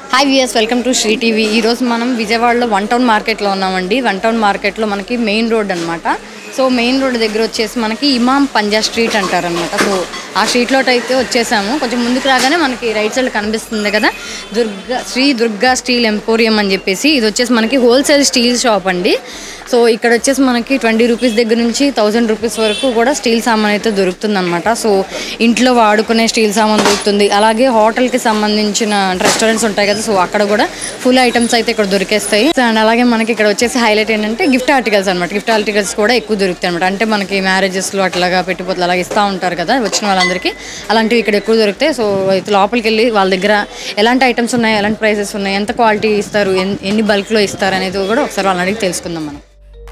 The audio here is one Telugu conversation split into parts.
Hi VS welcome to Sri TV ఈరోజు మనం విజయవాడలో వన్ టౌన్ మార్కెట్లో ఉన్నామండి వన్ టౌన్ మార్కెట్లో మనకి మెయిన్ రోడ్ అనమాట సో మెయిన్ రోడ్ దగ్గర వచ్చేసి మనకి ఇమాం పంజా స్ట్రీట్ అంటారనమాట సో ఆ స్ట్రీట్లో అయితే వచ్చేసాము కొంచెం ముందుకు రాగానే మనకి రైట్ సైడ్ కనిపిస్తుంది కదా దుర్గా శ్రీ దుర్గా స్టీల్ ఎంపోరియం అని చెప్పేసి ఇది వచ్చేసి మనకి హోల్సేల్ స్టీల్ షాప్ అండి సో ఇక్కడ వచ్చేసి మనకి ట్వంటీ రూపీస్ దగ్గర నుంచి థౌజండ్ రూపీస్ వరకు కూడా స్టీల్ సామాన్ అయితే దొరుకుతుంది అనమాట సో ఇంట్లో వాడుకునే స్టీల్ సామాన్ దొరుకుతుంది అలాగే హోటల్కి సంబంధించిన రెస్టారెంట్స్ ఉంటాయి కదా సో అక్కడ కూడా ఫుల్ ఐటమ్స్ అయితే ఇక్కడ దొరికేస్తాయి అండ్ అలాగే మనకి ఇక్కడ వచ్చేసి హైలైట్ ఏంటంటే గిఫ్ట్ ఆర్టికల్స్ అనమాట గిఫ్ట్ ఆర్టికల్స్ కూడా ఎక్కువ దొరుకుతాయి అనమాట అంటే మనకి మ్యారేజెస్లో అట్లాగా పెట్టుబడులు అలాగే ఇస్తూ ఉంటారు కదా వచ్చిన వాళ్ళందరికీ అలాంటివి ఇక్కడ ఎక్కువ దొరుకుతాయి సో అయితే లోపలికి వెళ్ళి వాళ్ళ దగ్గర ఎలాంటి ఐటమ్స్ ఉన్నాయి ఎలాంటి ప్రైసెస్ ఉన్నాయి ఎంత క్వాలిటీ ఇస్తారు ఎన్- ఎన్ని బల్క్లో ఇస్తారు అనేది కూడా ఒకసారి వాళ్ళని అడిగి తెలుసుకుందాం మనం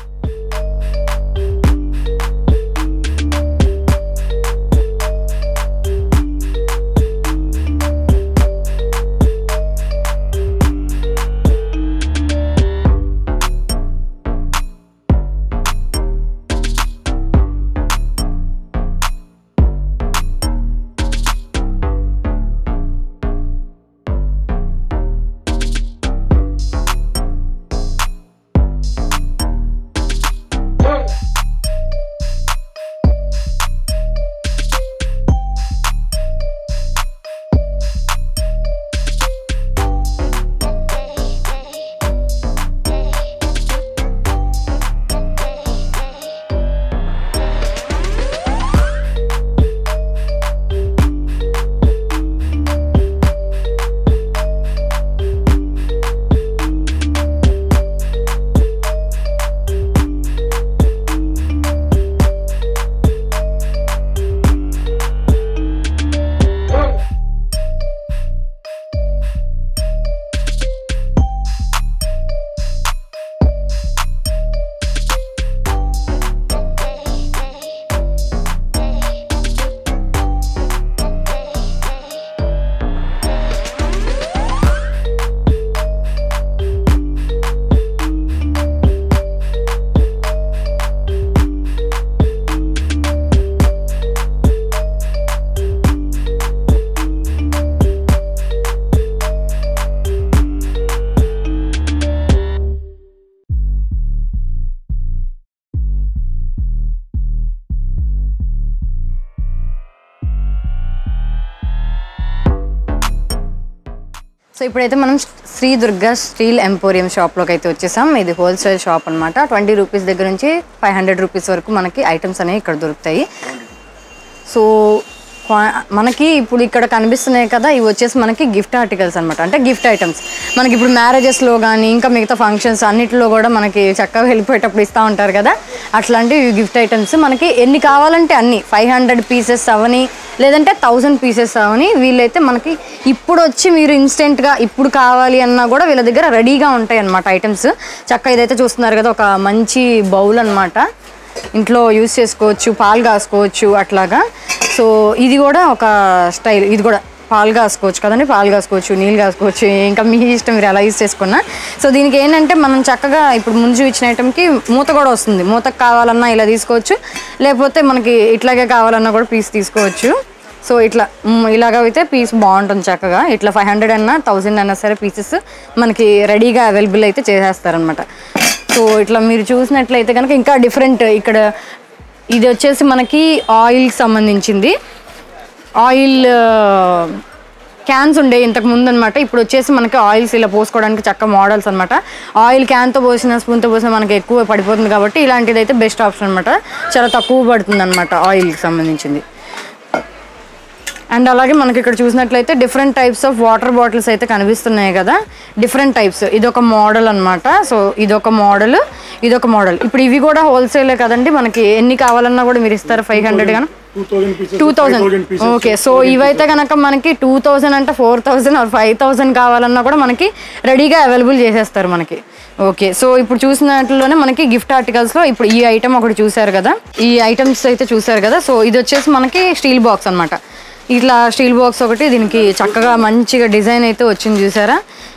సో ఇప్పుడైతే మనం శ్రీ దుర్గా స్టీల్ ఎంపోరియం షాప్లోకి అయితే వచ్చేసాం ఇది హోల్సేల్ షాప్ అనమాట ట్వంటీ రూపీస్ దగ్గర నుంచి ఫైవ్ హండ్రెడ్ రూపీస్ వరకు మనకి ఐటమ్స్ అనేవి ఇక్కడ దొరుకుతాయి సో క్వా- మనకి ఇప్పుడు ఇక్కడ కనిపిస్తున్నాయి కదా ఇవి వచ్చేసి మనకి గిఫ్ట్ ఆర్టికల్స్ అనమాట అంటే గిఫ్ట్ ఐటమ్స్ మనకి ఇప్పుడు మ్యారేజెస్లో కానీ ఇంకా మిగతా ఫంక్షన్స్ అన్నిటిలో కూడా మనకి చక్కగా వెళ్ళిపోయేటప్పుడు ఇస్తూ ఉంటారు కదా అట్లాంటివి గిఫ్ట్ ఐటమ్స్ మనకి ఎన్ని కావాలంటే అన్ని ఫైవ్ హండ్రెడ్ పీసెస్ అవని లేదంటే థౌజండ్ పీసెస్ అవని వీళ్ళైతే మనకి ఇప్పుడు వచ్చి మీరు ఇన్స్టెంట్గా ఇప్పుడు కావాలి అన్నా కూడా వీళ్ళ దగ్గర రెడీగా ఉంటాయి అన్నమాట ఐటమ్స్ చక్కగా ఇదైతే చూస్తున్నారు కదా ఒక మంచి బౌల్ అన్నమాట ఇంట్లో యూస్ చేసుకోవచ్చు పాలు కాసుకోవచ్చు అట్లాగా సో ఇది కూడా ఒక స్టైల్ ఇది కూడా పాలు కాసుకోవచ్చు కదండి పాలు కాసుకోవచ్చు నీళ్ళు కాసుకోవచ్చు ఇంకా మీ ఇష్టం మీరు ఎలా యూస్ చేసుకున్నా సో దీనికి ఏంటంటే మనం చక్కగా ఇప్పుడు ముందు చూపించిన ఐటమ్కి మూత కూడా వస్తుంది మూతకు కావాలన్నా ఇలా తీసుకోవచ్చు లేకపోతే మనకి ఇట్లాగే కావాలన్నా కూడా పీస్ తీసుకోవచ్చు సో ఇట్లా మ్, ఇలాగ అయితే పీస్ బాగుంటుంది చక్కగా ఇట్లా ఫైవ్ హండ్రెడ్ అన్నా థౌజండ్ అన్నా సరే పీసెస్ మనకి రెడీగా అవైలబుల్ అయితే చేసేస్తారనమాట సో ఇట్లా మీరు చూసినట్లయితే కనుక ఇంకా డిఫరెంట్ ఇక్కడ ఇది వచ్చేసి మనకి ఆయిల్కి సంబంధించింది ఆయిల్ క్యాన్స్ ఉండే ఇంతకు ముందు అనమాట ఇప్పుడు వచ్చేసి మనకి ఆయిల్స్ ఇలా పోసుకోవడానికి చక్క మోడల్స్ అనమాట ఆయిల్ క్యాన్తో పోసిన స్పూన్తో పోసిన మనకి ఎక్కువ పడిపోతుంది కాబట్టి ఇలాంటిది అయితే బెస్ట్ ఆప్షన్ అనమాట చాలా తక్కువ పడుతుంది అనమాట ఆయిల్కి సంబంధించింది అండ్ అలాగే మనకి ఇక్కడ చూసినట్లయితే different types of water bottles అయితే కనిపిస్తున్నాయి కదా డిఫరెంట్ టైప్స్ ఇదొక మోడల్ అనమాట సో ఇదొక మోడల్ ఇదొక మోడల్ ఇప్పుడు ఇవి కూడా హోల్సేలే కదండి మనకి ఎన్ని కావాలన్నా కూడా మీరు ఇస్తారు ఫైవ్ హండ్రెడ్ కానీ two thousand pieces two thousand okay so ఇవైతే కనుక మనకి టూ థౌజండ్ అంటే four thousand or five thousand కావాలన్నా కూడా మనకి రెడీగా అవైలబుల్ చేసేస్తారు మనకి ఓకే సో ఇప్పుడు చూసినట్లులోనే మనకి గిఫ్ట్ ఆర్టికల్స్లో ఇప్పుడు ఈ ఐటమ్ ఒకటి చూసారు కదా ఈ ఐటమ్స్ అయితే చూసారు కదా సో ఇది వచ్చేసి మనకి స్టీల్ బాక్స్ అన్నమాట ఇట్లా స్టీల్ బాక్స్ ఒకటి దీనికి చక్కగా మంచిగా డిజైన్ అయితే వచ్చింది చూసారా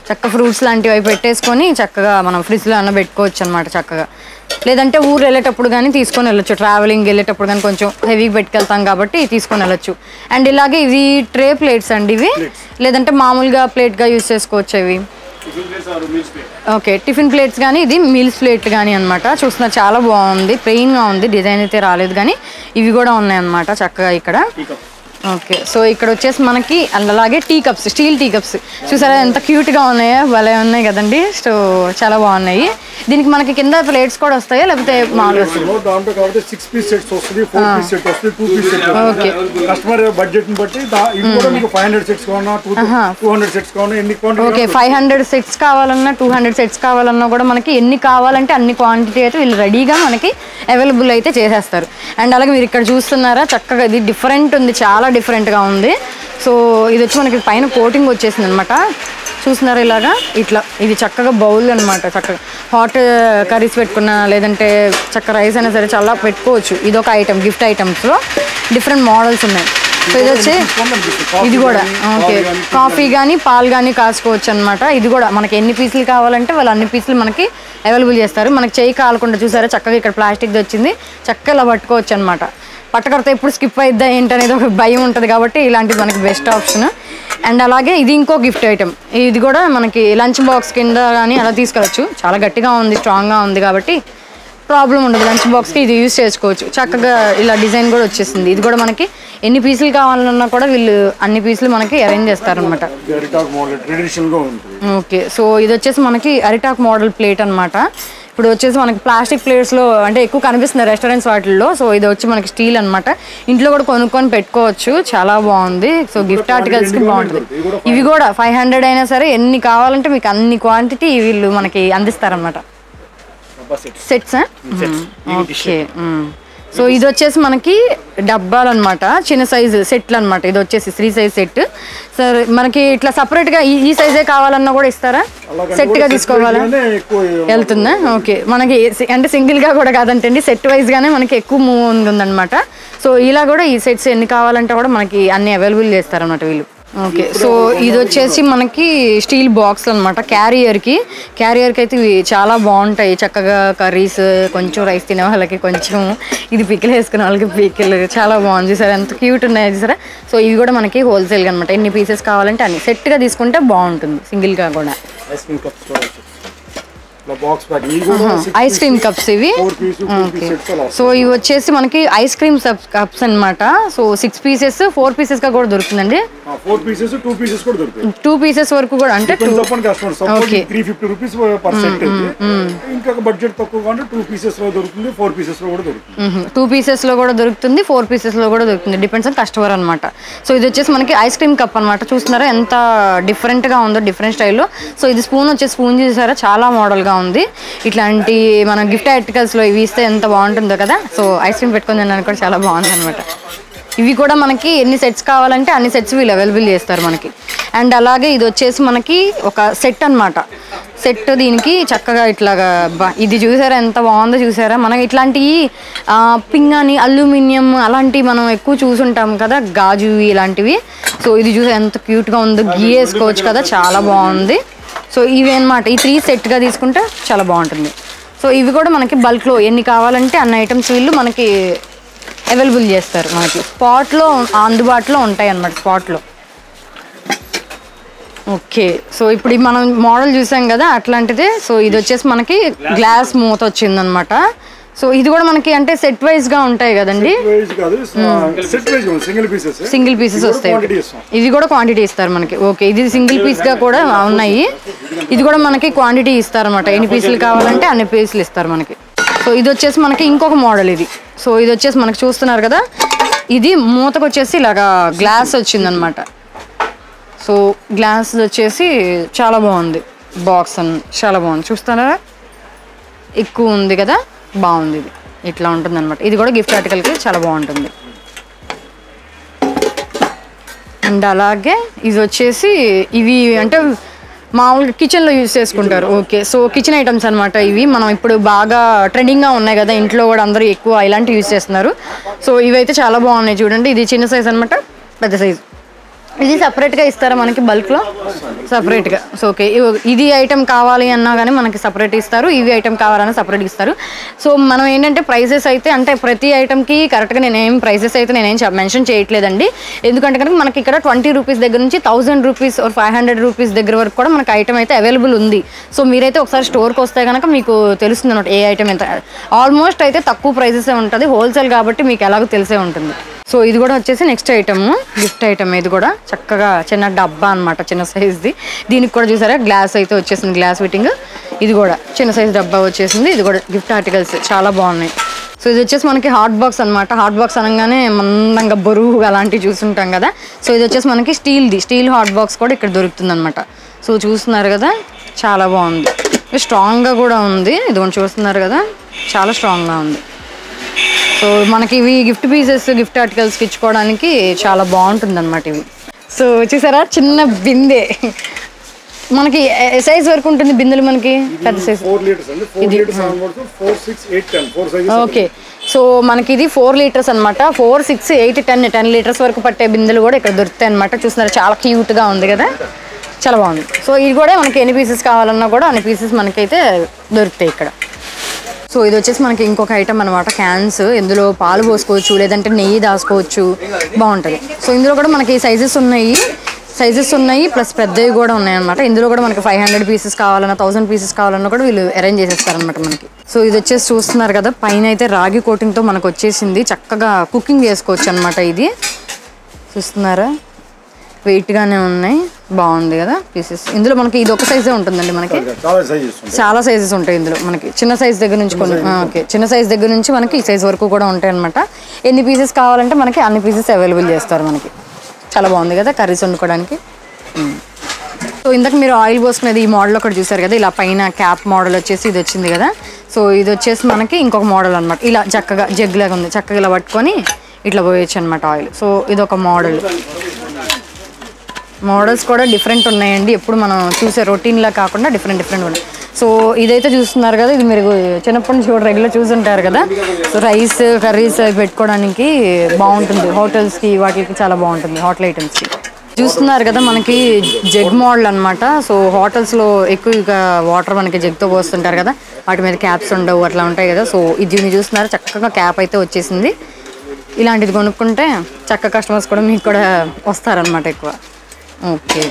చక్క ఫ్రూట్స్ లాంటివి అవి పెట్టేసుకొని చక్కగా మనం ఫ్రిడ్జ్లో అన్న పెట్టుకోవచ్చు అనమాట చక్కగా లేదంటే ఊరు వెళ్ళేటప్పుడు కానీ తీసుకొని వెళ్ళొచ్చు ట్రావెలింగ్ వెళ్ళేటప్పుడు కానీ కొంచెం హెవీగా పెట్టుకెళ్తాం కాబట్టి తీసుకొని వెళ్ళొచ్చు అండ్ ఇలాగే ఇవి ట్రే ప్లేట్స్ అండి ఇవి లేదంటే మామూలుగా ప్లేట్గా యూస్ చేసుకోవచ్చు ఇవి tiffin plates or meals plate okay tiffin plates కానీ ఇది మీల్స్ ప్లేట్ కానీ అనమాట చూస్తున్నా చాలా బాగుంది ప్లెయిన్గా ఉంది డిజైన్ అయితే రాలేదు కానీ ఇవి కూడా ఉన్నాయి అన్నమాట చక్కగా ఇక్కడ టీ కప్ ఓకే సో ఇక్కడ వచ్చేసి మనకి అండ్ అలాగే tea cups steel tea cups చూసారా ఎంత క్యూట్గా ఉన్నాయో భలే ఉన్నాయి కదండి సో చాలా బాగున్నాయి దీనికి మనకి కింద ప్లేట్స్ కూడా వస్తాయా లేకపోతే మామూలుగా వస్తాయా? దాంట్లో కాబట్టి సిక్స్ పీస్ సెట్స్ వస్తుంది ఫోర్ పీస్ సెట్ వస్తుంది two piece set okay customer budget ని బట్టి దా- ఇది కూడా మీకు ఫైవ్ హండ్రెడ్ సెట్స్ కావాలన్నా టూ టూ హండ్రెడ్ సెట్స్ కావాలన్నా ఎన్ని okay quantity five hundred sets కావాలన్నా టూ హండ్రెడ్ సెట్స్ కావాలన్నా కూడా మనకి ఎన్ని కావాలంటే అన్ని క్వాంటిటీ అయితే వీళ్ళు రెడీగా మనకి అవైలబుల్ అయితే చేసేస్తారు అండ్ అలాగే మీరు ఇక్కడ చూస్తున్నారా చక్కగా ఇది డిఫరెంట్ ఉంది చాలా డిఫరెంట్గా ఉంది సో ఇది వచ్చి మనకి పైన కోటింగ్ వచ్చేసింది అనమాట చూస్తున్నారా ఇలాగా ఇట్లా ఇది చక్కగా బౌల్ అనమాట చక్కగా హాట్ కర్రీస్ పెట్టుకున్నా లేదంటే చక్క రైస్ అయినా సరే చాలా పెట్టుకోవచ్చు ఇది ఒక ఐటమ్ గిఫ్ట్ ఐటమ్స్లో డిఫరెంట్ మోడల్స్ ఉన్నాయి సో ఇది వచ్చి ఇది కూడా ఓకే కాఫీ కానీ పాలు కానీ కాసుకోవచ్చు అనమాట ఇది కూడా మనకి ఎన్ని పీసులు కావాలంటే వాళ్ళు అన్ని పీసులు మనకి అవైలబుల్ చేస్తారు మనకి చేయి కాలకుండా చూసారా చక్కగా ఇక్కడ ప్లాస్టిక్ది వచ్చింది చక్కగా ఇలా పట్టుకోవచ్చు అనమాట పట్టకడితే ఎప్పుడు స్కిప్ అయిద్దా ఏంటనేది ఒక భయం ఉంటుంది కాబట్టి ఇలాంటిది మనకి బెస్ట్ ఆప్షన్ అండ్ అలాగే ఇది ఇంకో గిఫ్ట్ ఐటమ్ ఇది కూడా మనకి లంచ్ బాక్స్ కింద కానీ అలా తీసుకెళ్ళచ్చు చాలా గట్టిగా ఉంది స్ట్రాంగ్గా ఉంది కాబట్టి ప్రాబ్లం ఉండదు లంచ్ బాక్స్కి ఇది యూస్ చేసుకోవచ్చు చక్కగా ఇలా డిజైన్ కూడా వచ్చేసింది ఇది కూడా మనకి ఎన్ని పీసులు కావాలన్నా కూడా వీళ్ళు అన్ని పీసులు మనకి అరేంజ్ చేస్తారనమాట అరిటాక్ మోడల్ ట్రెడిషనల్ గా ఉంటుంది ఓకే సో ఇది వచ్చేసి మనకి అరిటాక్ మోడల్ ప్లేట్ అన్నమాట ఇప్పుడు వచ్చేసి మనకి ప్లాస్టిక్ ప్లేట్స్లో అంటే ఎక్కువ కనిపిస్తుంది రెస్టారెంట్స్ వాటిల్లో సో ఇది వచ్చి మనకి స్టీల్ అన్నమాట ఇంట్లో కూడా కొనుక్కొని పెట్టుకోవచ్చు చాలా బాగుంది సో గిఫ్ట్ ఆర్టికల్స్కి బాగుంటుంది ఇవి కూడా ఫైవ్ హండ్రెడ్ అయినా సరే ఎన్ని కావాలంటే మీకు అన్ని క్వాంటిటీ వీళ్ళు మనకి అందిస్తారనమాట డబ్బా sets sets sets okay so ఇది వచ్చేసి మనకి డబ్బాలు అనమాట చిన్న సైజు సెట్లు అనమాట ఇది వచ్చేసి త్రీ సైజ్ సెట్ సరే మనకి ఇట్లా సపరేట్గా ఈ ఈ సైజే కావాలన్నా కూడా ఇస్తారా సెట్గా తీసుకోవాలా అలాగే ఎక్కువ వెళ్తుందా ఓకే మనకి సి- అంటే సింగిల్గా కూడా కాదంటండి సెట్ వైజ్గానే మనకి ఎక్కువ మూవ్ ఉందన్నమాట సో ఇలా కూడా ఈ సెట్స్ ఎన్ని కావాలంటే కూడా మనకి అన్ని అవైలబుల్ చేస్తారన్నమాట వీళ్ళు ఓకే సో ఇది వచ్చేసి మనకి స్టీల్ బాక్స్ అనమాట క్యారియర్కి క్యారియర్కి అయితే ఇవి చాలా బాగుంటాయి చక్కగా కర్రీస్ కొంచెం రైస్ తినే వాళ్ళకి కొంచెం ఇది పికిల్ వేసుకునే వాళ్ళకి పికిల్ చాలా బాగుంది సార్ ఎంత క్యూట్ ఉన్నాయి చూసారా సో ఇవి కూడా మనకి హోల్సేల్గా అనమాట ఎన్ని పీసెస్ కావాలంటే అన్ని సెట్గా తీసుకుంటే బాగుంటుంది సింగిల్గా కూడా ఐస్ క్రీమ్ కప్స్ కూడా వచ్చాయి ఇట్లా బాక్స్ ప్యాక్ ఇవి కూడా ఐస్ క్రీమ్ కప్స్ ఇవి four piece two piece sets అలా సో ఇవి వచ్చేసి మనకి ఐస్ క్రీమ్ కప్స్ అన్నమాట so six pieces four pieces గా కూడా దొరుకుతుందండి ఫోర్ పీసెస్ టూ పీసెస్ కూడా దొరుకుతాయి టూ పీసెస్ వరకు కూడా అంటే టూ కొంచెం చెప్పండి customer suppose Okay. Three fifty rupees per set ఇంకా బడ్జెట్ తక్కువ అంటే టూ పీసెస్ లో దొరుకుతుంది ఫోర్ పీసెస్ లో కూడా దొరుకుతుంది టూ పీసెస్ లో కూడా దొరుకుతుంది ఫోర్ పీసెస్ లో కూడా దొరుకుతుంది డిపెండ్స్ ఆన్ కస్టమర్ అనమాట సో ఇది వచ్చేసి మనకి ఐస్ క్రీమ్ కప్ అనమాట చూస్తున్నారా ఎంత డిఫరెంట్ గా ఉందో డిఫరెంట్ స్టైల్లో సో ఇది స్పూన్ వచ్చేసి స్పూన్ చూసారా చాలా మోడల్ గా ఉంది ఇట్లాంటి మన గిఫ్ట్ ఆర్టికల్స్ లో ఇవి ఇస్తే ఎంత బాగుంటుందో కదా సో ఐస్ క్రీమ్ పెట్టుకొని తినడానికి కూడా చాలా బాగుంది అనమాట ఇవి కూడా మనకి ఎన్ని సెట్స్ కావాలంటే అన్ని సెట్స్ వీళ్ళు అవైలబుల్ చేస్తారు మనకి అండ్ అలాగే ఇది వచ్చేసి మనకి ఒక సెట్ అన్నమాట సెట్ దీనికి చక్కగా ఇట్లాగా బా ఇది చూసారా ఎంత బాగుందో చూసారా మనకి ఇట్లాంటివి ఆ, పింగాని అల్యూమినియం అలాంటివి మనం ఎక్కువ చూసుంటాం కదా గాజు ఇలాంటివి సో ఇది చూసారా ఎంత క్యూట్గా ఉందో గీ వేసుకోవచ్చు కదా చాలా బాగుంది సో ఇవి అన్నమాట ఈ త్రీ సెట్గా తీసుకుంటే చాలా బాగుంటుంది సో ఇవి కూడా మనకి బల్క్లో ఎన్ని కావాలంటే అన్ని ఐటమ్స్ వీళ్ళు మనకి అవైలబుల్ చేస్తారు మనకి స్పాట్లో అందుబాటులో ఉంటాయి అన్నమాట స్పాట్లో ఓకే సో ఇప్పుడు ఇది మనం మోడల్ చూసాం కదా అట్లాంటిదే సో ఇది వచ్చేసి మనకి గ్లాస్ మూత వచ్చిందనమాట సో ఇది కూడా మనకి అంటే సెట్ వైజ్ గా ఉంటాయి కదండి వైజ్ కాదు set wise single pieces single pieces వస్తాయి క్వాంటిటీ ఇస్తాం ఇది కూడా క్వాంటిటీ ఇస్తారు మనకి ఓకే ఇది సింగిల్ పీస్ గా కూడా ఉన్నాయి ఇది కూడా మనకి క్వాంటిటీ ఇస్తారన్నమాట ఎన్ని పీసులు కావాలంటే అన్ని పీసులు ఇస్తారు మనకి సో ఇది వచ్చేసి మనకి ఇంకొక మోడల్ ఇది సో ఇది వచ్చేసి మనకి చూస్తున్నారు కదా ఇది మూతకు వచ్చేసి ఇలాగా గ్లాస్ వచ్చిందనమాట సో గ్లాస్ వచ్చేసి చాలా బాగుంది బాక్స్ అని చాలా బాగుంది చూస్తారా ఎక్కువ ఉంది కదా బాగుంది ఇది ఇట్లా ఉంటుంది అనమాట ఇది కూడా గిఫ్ట్ ఆర్టికల్కి చాలా బాగుంటుంది అండ్ అలాగే ఇది వచ్చేసి ఇవి అంటే మామూలుగా కిచెన్లో యూజ్ చేసుకుంటారు ఓకే సో కిచెన్ ఐటమ్స్ అనమాట ఇవి మనం ఇప్పుడు బాగా ట్రెండింగ్గా ఉన్నాయి కదా ఇంట్లో కూడా అందరూ ఎక్కువ ఇలాంటివి యూజ్ చేస్తున్నారు సో ఇవైతే చాలా బాగున్నాయి చూడండి ఇది చిన్న సైజ్ అనమాట పెద్ద సైజ్ ఇది సపరేట్గా ఇస్తారా మనకి బల్క్లో సపరేట్గా సో ఓకే ఇవి- ఇది ఐటెం కావాలి అన్నా కానీ మనకి సపరేట్ ఇస్తారు ఇవి ఐటెం కావాలన్నా సపరేట్ ఇస్తారు సో మనం ఏంటంటే ప్రైసెస్ అయితే అంటే ప్రతి ఐటెంకి కరెక్ట్గా నేనేం ప్రైసెస్ అయితే నేనేం మెన్షన్ చేయట్లేదండి ఎందుకంటే కనుక మనకి ఇక్కడ ట్వంటీ రూపీస్ దగ్గర నుంచి thousand rupees or five hundred rupees దగ్గర వరకు కూడా మనకి ఐటమ్ అయితే అవైలబుల్ ఉంది సో మీరైతే ఒకసారి స్టోర్కి వస్తే కనుక మీకు తెలుస్తుంది అనమాట ఏ ఐటమ్ ఎంత ఆల్మోస్ట్ అయితే తక్కువ ప్రైసెస్ ఉంటుంది హోల్సేల్ కాబట్టి మీకు ఎలాగో తెలిసే ఉంటుంది సో ఇది కూడా వచ్చేసి నెక్స్ట్ ఐటమ్ గిఫ్ట్ ఐటమ్ ఇది కూడా చక్కగా చిన్న డబ్బా అన్నమాట చిన్న సైజ్ది దీనికి కూడా చూసారా గ్లాస్ అయితే వచ్చేసింది గ్లాస్ ఫిట్టింగ్ ఇది కూడా చిన్న సైజ్ డబ్బా వచ్చేసింది ఇది కూడా గిఫ్ట్ ఆర్టికల్స్ చాలా బాగున్నాయి సో ఇది వచ్చేసి మనకి హాట్ బాక్స్ అనమాట హాట్ బాక్స్ అనగానే మందంగా బరువు అలాంటివి చూస్తుంటాం కదా సో ఇది వచ్చేసి మనకి స్టీల్ది స్టీల్ హాట్ బాక్స్ కూడా ఇక్కడ దొరుకుతుంది అనమాట సో చూస్తున్నారు కదా చాలా బాగుంది స్ట్రాంగ్గా కూడా ఉంది ఇది ఒకటి చూస్తున్నారు కదా చాలా స్ట్రాంగ్గా ఉంది సో మనకి ఇవి గిఫ్ట్ పీసెస్ గిఫ్ట్ ఆర్టికల్స్కి ఇచ్చుకోవడానికి చాలా బాగుంటుంది అనమాట ఇవి సో చూసారా చిన్న బిందె మనకి సైజ్ వరకు ఉంటుంది బిందెలు మనకి పెద్ద సైజ్ ఫోర్ లీటర్స్ అండి four litres onwards four six eight ten four sizes okay so మనకి ఇది ఫోర్ లీటర్స్ అనమాట four six eight ten ten litres వరకు పట్టే బిందెలు కూడా ఇక్కడ దొరుకుతాయి అనమాట చూస్తున్నారు చాలా క్యూట్గా ఉంది కదా చాలా బాగుంది సో ఇది కూడా మనకి ఎన్ని పీసెస్ కావాలన్నా కూడా అన్ని పీసెస్ మనకైతే దొరుకుతాయి ఇక్కడ సో ఇది వచ్చేసి మనకి ఇంకొక ఐటమ్ అనమాట క్యాన్స్ ఇందులో పాలు పోసుకోవచ్చు లేదంటే నెయ్యి దాచుకోవచ్చు బాగుంటుంది సో ఇందులో కూడా మనకి సైజెస్ ఉన్నాయి సైజెస్ ఉన్నాయి ప్లస్ పెద్దవి కూడా ఉన్నాయి అనమాట ఇందులో కూడా మనకి ఫైవ్ హండ్రెడ్ పీసెస్ కావాలన్నా థౌసండ్ పీసెస్ కావాలన్నా కూడా వీళ్ళు అరేంజ్ చేసేస్తారనమాట మనకి సో ఇది వచ్చేసి చూస్తున్నారు కదా పైన అయితే రాగి కోటింగ్తో మనకు వచ్చేసింది చక్కగా కుకింగ్ చేసుకోవచ్చు అనమాట ఇది చూస్తున్నారా వెయిట్గానే ఉన్నాయి బాగుంది కదా పీసెస్ ఇందులో మనకి ఇది ఒక సైజే ఉంటుందండి మనకి చాలా సైజెస్ ఉంటాయి చాలా సైజెస్ ఉంటాయి ఇందులో మనకి చిన్న సైజ్ దగ్గర నుంచి కొన్ని ఆ, ఓకే చిన్న సైజ్ దగ్గర నుంచి మనకి ఈ సైజ్ వరకు కూడా ఉంటాయి అనమాట ఎన్ని పీసెస్ కావాలంటే మనకి అన్ని పీసెస్ అవైలబుల్ చేస్తారు మనకి చాలా బాగుంది కదా కర్రీస్ వండుకోవడానికి మ్మ్. సో ఇందాక మీరు ఆయిల్ పోసుకునేది ఈ మోడల్ ఒకటి చూసారు కదా ఇలా పైన క్యాప్ మోడల్ వచ్చేసి ఇది వచ్చింది కదా సో ఇది వచ్చేసి మనకి ఇంకొక మోడల్ అనమాట ఇలా చక్కగా జగ్ లాగా ఉంది చక్కగా ఇలా పట్టుకొని ఇట్లా పోయొచ్చు అనమాట ఆయిల్ సో ఇది ఒక మోడల్ మోడల్స్ కూడా డిఫరెంట్ ఉన్నాయండి ఎప్పుడు మనం చూసే రొటీన్లా కాకుండా డిఫరెంట్ డిఫరెంట్ ఉన్నాయి సో ఇదైతే చూస్తున్నారు కదా ఇది మీరు చిన్నప్పటి నుంచి కూడా రెగ్యులర్ చూసుంటారు కదా సో రైస్ కర్రీస్ అవి పెట్టుకోవడానికి బాగుంటుంది హోటల్స్కి వాటికి చాలా బాగుంటుంది హోటల్ ఐటమ్స్కి చూస్తున్నారు కదా మనకి జగ్ మోడల్ అనమాట సో హోటల్స్లో ఎక్కువగా వాటర్ మనకి జగ్తో పోస్తుంటారు కదా వాటి మీద క్యాప్స్ ఉండవు అట్లా ఉంటాయి కదా సో ఇది మీరు చూస్తున్నారు చక్కగా క్యాప్ అయితే వచ్చేసింది ఇలాంటిది కొనుక్కుంటే చక్క కస్టమర్స్ కూడా మీకు కూడా వస్తారనమాట ఎక్కువ ఓకే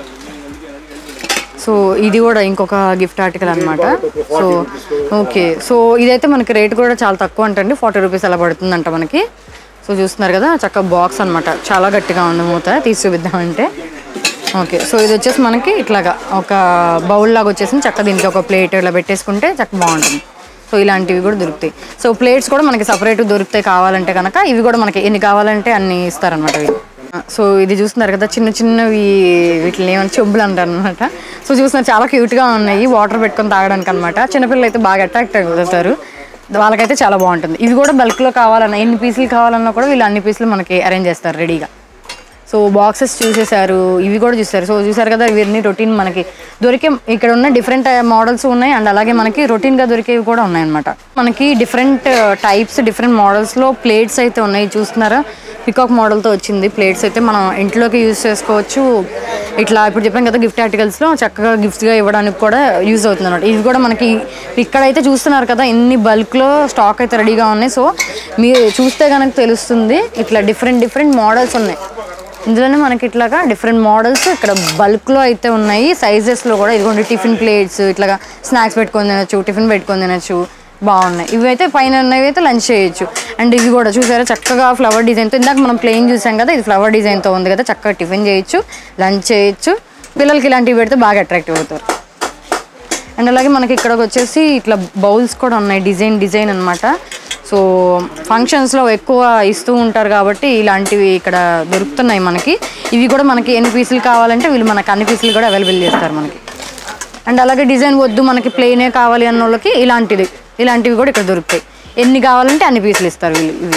సో ఇది కూడా ఇంకొక గిఫ్ట్ ఆర్టికల్ అనమాట సో ఓకే సో ఇదైతే మనకి రేట్ కూడా చాలా తక్కువ అంటండి ఫార్టీ రూపీస్ అలా పడుతుందంట మనకి సో చూస్తున్నారు కదా చక్కగా బాక్స్ అనమాట చాలా గట్టిగా ఉంది మూత తీసి చూపిద్దామంటే ఓకే సో ఇది వచ్చేసి మనకి ఇట్లాగా ఒక బౌల్ లాగా వచ్చేసి చక్క దీనికి ఒక ప్లేట్ ఇలా పెట్టేసుకుంటే చక్క బాగుంటుంది సో ఇలాంటివి కూడా దొరుకుతాయి సో ప్లేట్స్ కూడా మనకి సపరేట్ దొరుకుతాయి కావాలంటే కనుక ఇవి కూడా మనకి ఎన్ని కావాలంటే అన్ని ఇస్తారనమాట వీళ్ళు సో ఇది చూస్తున్నారు కదా చిన్న చిన్నవి వీటిని ఏమైనా చెంబులు అంటారు అనమాట సో చూస్తున్నారు చాలా క్యూట్గా ఉన్నాయి వాటర్ పెట్టుకొని తాగడానికి అనమాట చిన్నపిల్లలు అయితే బాగా అట్రాక్ట్ అవుతారు వాళ్ళకైతే చాలా బాగుంటుంది ఇవి కూడా బల్క్లో కావాలన్నా ఎన్ని పీసులు కావాలన్నా కూడా వీళ్ళు అన్ని పీసులు మనకి అరేంజ్ చేస్తారు రెడీగా సో బాక్సెస్ చూసేశారు ఇవి కూడా చూసారు సో చూసారు కదా ఇవన్నీ రొటీన్ మనకి దొరికే ఇక్కడ ఉన్న డిఫరెంట్ మోడల్స్ ఉన్నాయి అండ్ అలాగే మనకి రొటీన్గా దొరికేవి కూడా ఉన్నాయి అనమాట మనకి డిఫరెంట్ టైప్స్ డిఫరెంట్ మోడల్స్లో ప్లేట్స్ అయితే ఉన్నాయి చూస్తున్నారా పికాక్ మోడల్తో వచ్చింది ప్లేట్స్ అయితే మనం ఇంట్లోకి యూజ్ చేసుకోవచ్చు ఇట్లా ఇప్పుడు చెప్పాం కదా గిఫ్ట్ ఆర్టికల్స్లో చక్కగా గిఫ్ట్గా ఇవ్వడానికి కూడా యూజ్ అవుతుంది అనమాట ఇవి కూడా మనకి ఇక్కడైతే చూస్తున్నారు కదా ఎన్ని బల్క్లో స్టాక్ అయితే రెడీగా ఉన్నాయి సో మీరు చూస్తే కనుక తెలుస్తుంది ఇట్లా డిఫరెంట్ డిఫరెంట్ మోడల్స్ ఉన్నాయి ఇందులోనే మనకి ఇట్లాగా డిఫరెంట్ మోడల్స్ ఇక్కడ బల్క్లో అయితే ఉన్నాయి సైజెస్లో కూడా ఇదిగోండి టిఫిన్ ప్లేట్స్ ఇట్లాగా స్నాక్స్ పెట్టుకొని తినచ్చు టిఫిన్ పెట్టుకొని తినచ్చు బాగున్నాయి ఇవి అయితే పైన ఉన్నవి అయితే లంచ్ చేయొచ్చు అండ్ ఇది కూడా చూసారా చక్కగా ఫ్లవర్ డిజైన్తో ఇందాక మనం ప్లెయిన్ చూసాం కదా ఇది ఫ్లవర్ డిజైన్తో ఉంది కదా చక్కగా టిఫిన్ చేయొచ్చు లంచ్ చేయొచ్చు పిల్లలకి ఇలాంటివి పెడితే బాగా అట్రాక్టివ్ అవుతారు అండ్ అలాగే మనకి ఇక్కడ వచ్చేసి ఇట్లా బౌల్స్ కూడా ఉన్నాయి డిజైన్ డిజైన్ అనమాట సో ఫంక్షన్స్లో ఎక్కువ ఇస్తూ ఉంటారు కాబట్టి ఇలాంటివి ఇక్కడ దొరుకుతున్నాయి మనకి ఇవి కూడా మనకి ఎన్ని పీసులు కావాలంటే వీళ్ళు మనకి అన్ని పీసులు కూడా అవైలబుల్ చేస్తారు మనకి అండ్ అలాగే డిజైన్ వద్దు మనకి ప్లెయినే కావాలి అన్న వాళ్ళకి ఇలాంటిది ఇలాంటివి కూడా ఇక్కడ దొరుకుతాయి ఎన్ని కావాలంటే అన్ని పీసులు ఇస్తారు వీళ్ళు ఇవి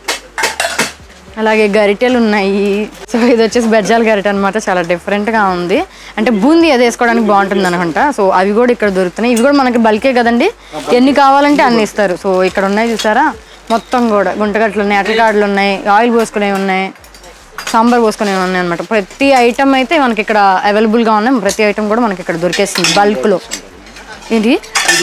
అలాగే గరిటెలు ఉన్నాయి సో ఇది వచ్చేసి బెజ్జాల గరిటె అనమాట చాలా డిఫరెంట్గా ఉంది అంటే బూందీ అది వేసుకోవడానికి బాగుంటుంది అనుకుంటా సో అవి కూడా ఇక్కడ దొరుకుతున్నాయి ఇవి కూడా మనకి బల్కే కదండి ఎన్ని కావాలంటే అన్ని ఇస్తారు సో ఇక్కడ ఉన్నాయి చూసారా మొత్తం కూడా గుంటగట్లు ఉన్నాయి అట్లకాడలు ఉన్నాయి ఆయిల్ పోసుకునేవి ఉన్నాయి సాంబార్ పోసుకునే ఉన్నాయి అనమాట ప్రతి ఐటమ్ అయితే మనకి ఇక్కడ అవైలబుల్గా ఉన్నాయి ప్రతి ఐటమ్ కూడా మనకి ఇక్కడ దొరికేస్తుంది బల్క్లో ఏంటి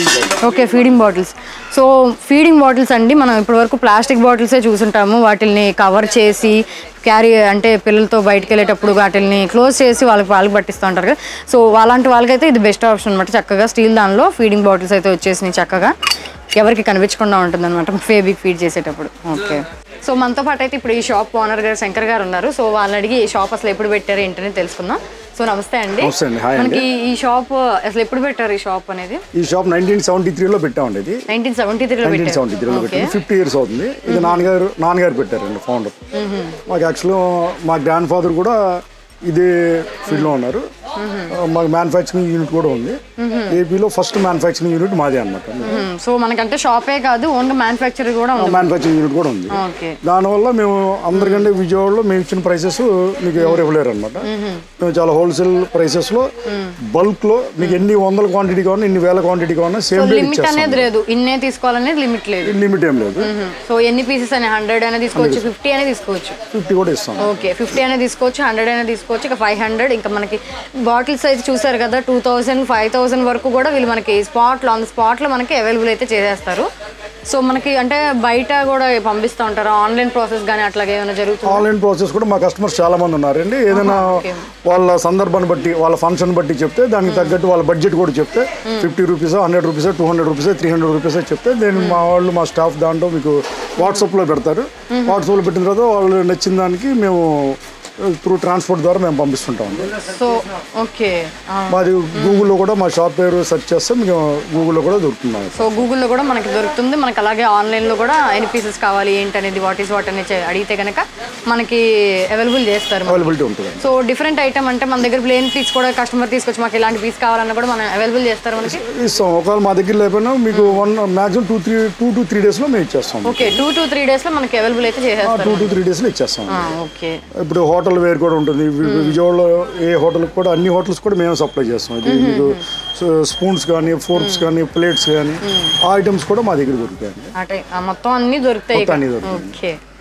okay feeding bottles so feeding bottles అండి మనం ఇప్పటివరకు ప్లాస్టిక్ బాటిల్సే చూసుంటాము వాటిల్ని కవర్ చేసి క్యారీ అంటే పిల్లలతో బయటకు వెళ్ళేటప్పుడు వాటిల్ని క్లోజ్ చేసి వాళ్ళకి వాళ్ళకి పట్టిస్తూ ఉంటారు కదా సో అలాంటి వాళ్ళకైతే ఇది బెస్ట్ ఆప్షన్ అనమాట చక్కగా స్టీల్ దానిలో ఫీడింగ్ బాటిల్స్ అయితే వచ్చేసినాయి చక్కగా ఎవరికి కనిపించకుండా ఉంటుంది అనమాట ఫేబిక్ ఫీడ్ చేసేటప్పుడు ఓకే సో మనతో పాటు అయితే ఇప్పుడు ఈ షాప్ ఓనర్ గారు శంకర్ గారు ఉన్నారు సో వాళ్ళని అడిగి ఈ షాప్ అసలు ఎప్పుడు పెట్టారు ఏంటని తెలుసుకుందాం సో నమస్తే అండి నమస్తే అండి, హాయ్ అండి. మనకి ఈ షాప్ అసలు ఎప్పుడు పెట్టారు ఈ షాప్ అనేది ఈ షాప్ నైన్టీన్ సెవెంటీ త్రీలో పెట్టామండి ఇది నైన్టీన్ సెవెంటీ త్రీలో నైన్టీన్ సెవెంటీ త్రీలో ఓకే పెట్టాము ఫిఫ్టీ ఇయర్స్ అవుతుంది ఇది నాన్నగారు నాన్నగారు పెట్టారండి ఫౌండర్ మాకు యాక్చువల్గా మా గ్రాండ్ ఫాదర్ కూడా ఇదే ఫీల్డ్లో ఉన్నారు ఆ, మాకు మ్యానుఫ్యాక్చరింగ్ యూనిట్ కూడా ఉంది ఏపీలో ఫస్ట్ మ్యానుఫ్యాక్చరింగ్ యూనిట్ మాదే అనమాట సో మనకంటే షాపే కాదు ఓన్గా మ్యానుఫ్యాక్చర్ కూడా ఉంది మ్యానుఫ్యాక్చరింగ్ యూనిట్ కూడా ఉంది ఓకే దానివల్ల మేము అందరికంటే విజయవాడలో మేము ఇచ్చిన ప్రైసెస్ మీకు ఎవరు ఇవ్వలేరు అనమాట మేము చాలా హోల్సేల్ ప్రైసెస్ లో బల్క్ లో మీకు ఎన్ని వందల క్వాంటిటీ కావాలన్నా ఎన్ని వేల క్వాంటిటీ కావాలన్నా సో సేమ్ రేట్ లిమిట్ ఇచ్చేస్తాం అనేది లేదు ఇన్నే తీసుకోవాలనేది లిమిట్ లేదు లిమిట్ ఏం లేదు సో ఎన్ని పీసెస్ అని హండ్రెడ్ అయినా తీసుకోవచ్చు ఫిఫ్టీ అయినా తీసుకోవచ్చు ఫిఫ్టీ కూడా ఇస్తాం ఓకే ఫిఫ్టీ అయినా తీసుకోవచ్చు హండ్రెడ్ అయినా తీసుకోవచ్చు ఇక ఫైవ్ హండ్రెడ్ ఇంకా మనకి బాటిల్స్ అయితే చూసారు కదా టూ థౌసండ్ ఫైవ్ థౌసండ్ వరకు కూడా వీళ్ళు మనకి స్పాట్లో ఆన్ స్పాట్లో మనకి అవైలబుల్ అయితే చేసేస్తారు సో మనకి అంటే బయట కూడా పంపిస్తూ ఉంటారు ఆన్లైన్ ప్రాసెస్ కానీ అట్లాగే ఏమైనా జరుగుతుంది ఆన్లైన్ ప్రాసెస్ కూడా మా కస్టమర్స్ చాలా మంది ఉన్నారండి ఏదైనా okay. వాళ్ళ సందర్భాన్ని బట్టి వాళ్ళ ఫంక్షన్ బట్టి చెప్తే దానికి తగ్గట్టు వాళ్ళ బడ్జెట్ కూడా చెప్తే fifty rupees hundred rupees two hundred rupees three hundred rupees చెప్తే నేను మా వాళ్ళు మా స్టాఫ్ దాంట్లో మీకు వాట్సాప్లో పెడతారు వాట్సాప్లో పెట్టిన తర్వాత వాళ్ళు నచ్చిన దానికి మేము త్రూ ట్రాన్స్పోర్ట్ ద్వారా మేము పంపిస్తుంటాం సో ఓకే మాది గూగుల్లో కూడా మా షాప్ పేరు సెర్చ్ చేస్తే మీకు గూగుల్లో కూడా దొరుకుతుంది మనకి. సో గూగుల్లో కూడా మనకి దొరుకుతుంది మనకి అలాగే ఆన్లైన్లో కూడా ఎన్ని పీసెస్ కావాలి ఏంటనేది వాట్ ఈస్ వాట్ అనేది అడిగితే కనుక మనకి అవైలబుల్ చేస్తారు మనకి. అవైలబిలిటీ ఉంటుంది సో డిఫరెంట్ ఐటమ్ అంటే మన దగ్గర ప్లేన్ పీస్ కూడా కస్టమర్ తీసుకొచ్చి మాకు ఇలాంటి పీస్ కావాలన్నా కూడా మనం అవైలబుల్ చేస్తారు మనకి ఇస్తాం ఒకవేళ మా దగ్గర లేకపోయినా మీకు one maximum two three two to three డేస్లో మేము ఇచ్చేస్తాం ఓకే టూ టు త్రీ డేస్లో మనకి అవైలబుల్ అయితే చేసేస్తారు టూ టు త్రీ డేస్లో ఇచ్చేస్తాం ఓకే ఇప్పుడు హోటల్ వేర్ కూడా ఉంటుంది వి- విజయవాడలో ఏ హోటల్కి కూడా అన్ని హోటల్స్ కూడా మేము సప్లై చేస్తాం ఇది మీకు స్పూన్స్ కానీ ఫోర్క్స్ కానీ ప్లేట్స్ కానీ ఆ ఐటమ్స్ కూడా మా దగ్గర దొరుకుతాయండి అంటే ఆ మొత్తం అన్ని దొరుకుతాయి మొత్తం అన్ని ఇక్కడ. దొరుకుతాయి. ఓకే